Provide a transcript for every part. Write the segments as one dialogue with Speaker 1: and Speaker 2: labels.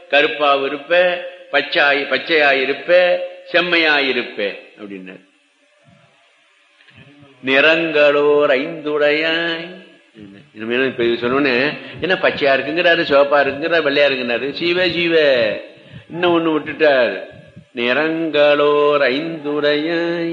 Speaker 1: கருப்பாவு இருப்ப பச்சாய் பச்சையாய் இருப்ப செம்மையாய் இருப்ப அப்படின்னாரு நிறங்களோர் ஐந்துடையாய் இனிமேல் இப்ப இது சொன்னோன்னு என்ன பச்சையா இருக்குங்கிறாரு சிவப்பா இருக்குங்கிறாரு வெள்ளையா இருக்குங்கிறாரு சீவ சீவ இன்னும் ஒண்ணு விட்டுட்டார் நிறங்களோர் ஐந்துடையாய்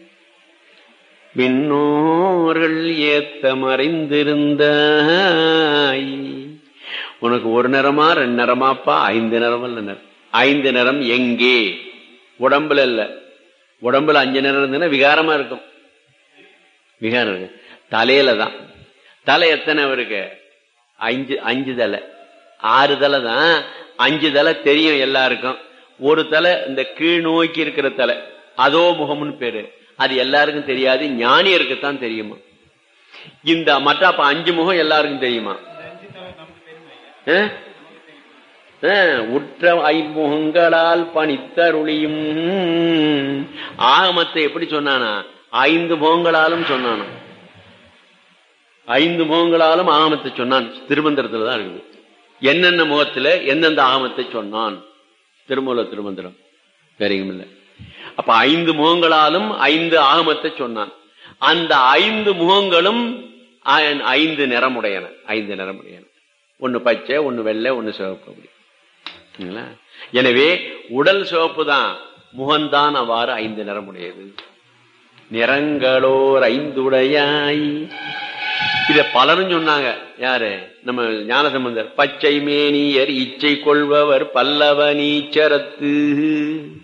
Speaker 1: விண்ணோர்கள் ஏத்த மறைந்திருந்தாய் உனக்கு ஒரு நிறமா ரெண்டு நிறமாப்பா ஐந்து நிறம் இல்ல ஐந்து நிறம் எங்கே உடம்புல இல்ல உடம்புல அஞ்சு நிறம் இருந்ததுன்னா விகாரமா இருக்கும் விகாரம் இருக்கு தலையில தான் தலை எத்தனை அவருக்கு அஞ்சு அஞ்சு தலை ஆறு தலை தான் அஞ்சு தலை தெரியும் எல்லாருக்கும் ஒரு தலை இந்த கீழ் நோக்கி இருக்கிற தலை அதோ முகம்னு பேரு அது எல்லாருக்கும் தெரியாது ஞானியருக்கு தான் தெரியுமா இந்த மற்ற அப்ப அஞ்சு முகம் எல்லாருக்கும் தெரியுமா அஹ்? அஹ், உற்ற ஐமுகங்களால் பணித்தருளியும் ஆகமத்தை எப்படி சொன்னானா ஐந்து முகங்களாலும் சொன்னானா ஐந்து முகங்களாலும் ஆகமத்தை சொன்னான் திருமந்திரத்துல தான் இருக்குது என்னென்ன முகத்துல எந்தெந்த ஆகமத்தை சொன்னான் திருமூல திருமந்திரம் வேறையும் இல்லை அப்ப ஐந்து முகங்களாலும் ஐந்து ஆகமத்தை சொன்னான் அந்த ஐந்து முகங்களும் ஐ- ஐந்து நிறமுடையன ஐந்து நிறமுடையன ஒன்னு பச்சை ஒன்னு வெள்ளை ஒன்னு சிவப்பு அப்படி சரிங்களா? எனவே உடல் சிவப்பு தான் முகம்தான் அவ்வாறு ஐந்து நிறமுடையது நிறங்களோர் ஐந்துடையாய் இத பலரும் சொன்னாங்க யாரு நம்ம ஞானசம்பந்தர் பச்சை மேனியர் இச்சை கொள்பவர் பல்லவ நீச்சரத்து